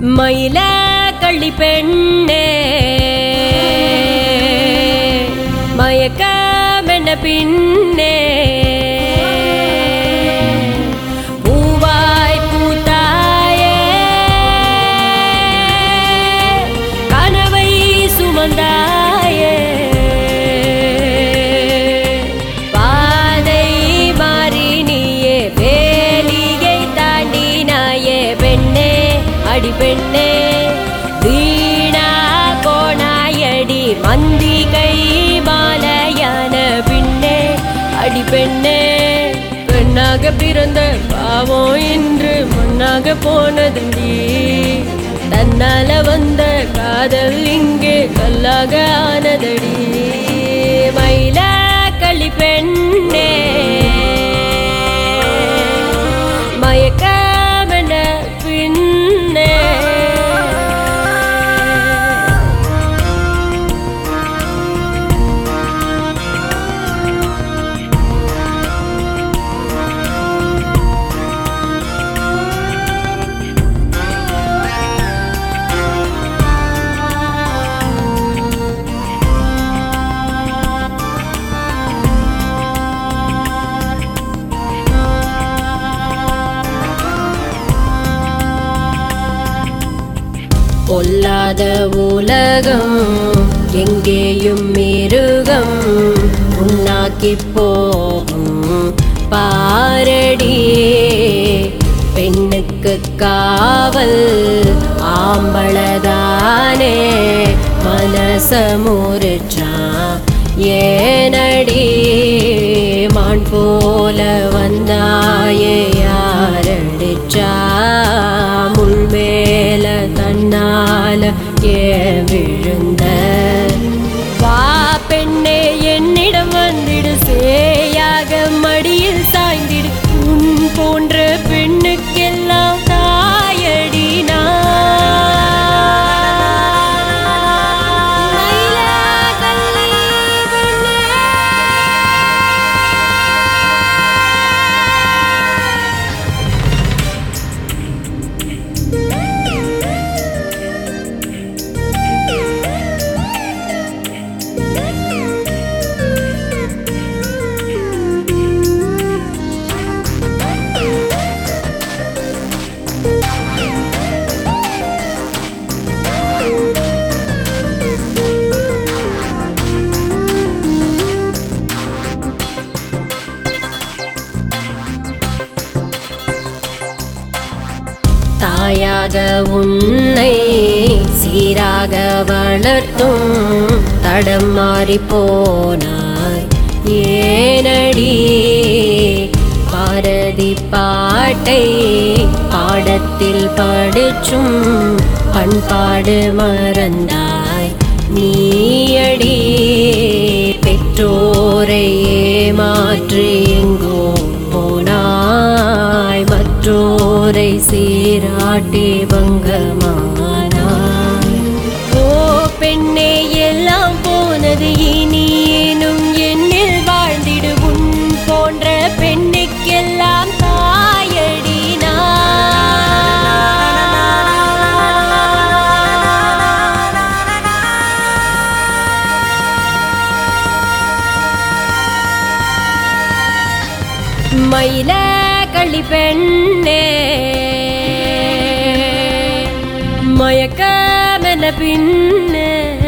மயில கள்ளி பெண்ணே மயக்கமென்ன பின்னே பூவாய் பூத்தாயே கனவை சுமந்தாயே பாதை மாறி நீயே வேலியை தாண்டினாயே பெண்ணே அடி பெண்ணே வீணா கோணாயடி மந்தி கை மாலையான பின்னே அடி பெண்ணே பெண்ணாக பிறந்த பாவம் இன்று மண்ணாக போனதுண்டி தன்னால வந்த காதல் இங்கே கல்லாக ஆனதடி மயில களி பெண்ணே மயக்கமென பின்னே பொல்லாத உலகம் எங்கேயும் மிருகம் உண்ணாக்கி போகும் பாரடி பெண்ணுக்கு காவல் ஆம்பளதானே மனச முறிச்சான் ஏனடி மான் போல வந்தாயே யாரடிச்சா முள் மேல தன்னால ஏ விழுந்த வா பெண்ணே என்னிடம் வந்திடு சேயாக மடியில் சாய்ந்திடு உன் போன்ற பெண்ணுக்கெல்லாம் தாயடி தாயாக உன்னை சீராக வளர்த்தும் தடம் மாறி போனாய் ஏனடி பாரதி பாட்டை பாடத்தில் படிச்சும் பண்பாடு மறந்தாய் நீயடி பெற்றோரை ஏமாற்றி எங்கோ போனாய் மற்றோரை சீராட்டி பங்கமானாய் ஓ பெண்ணே எல்லாம் போனது இனி ஏனும் என்னில் வாழ்ந்திடு உன் போன்ற பெண்ணுக்கெல்லாம் தாயடி மயில களி பெண்ணே மயக்கமென பின்னே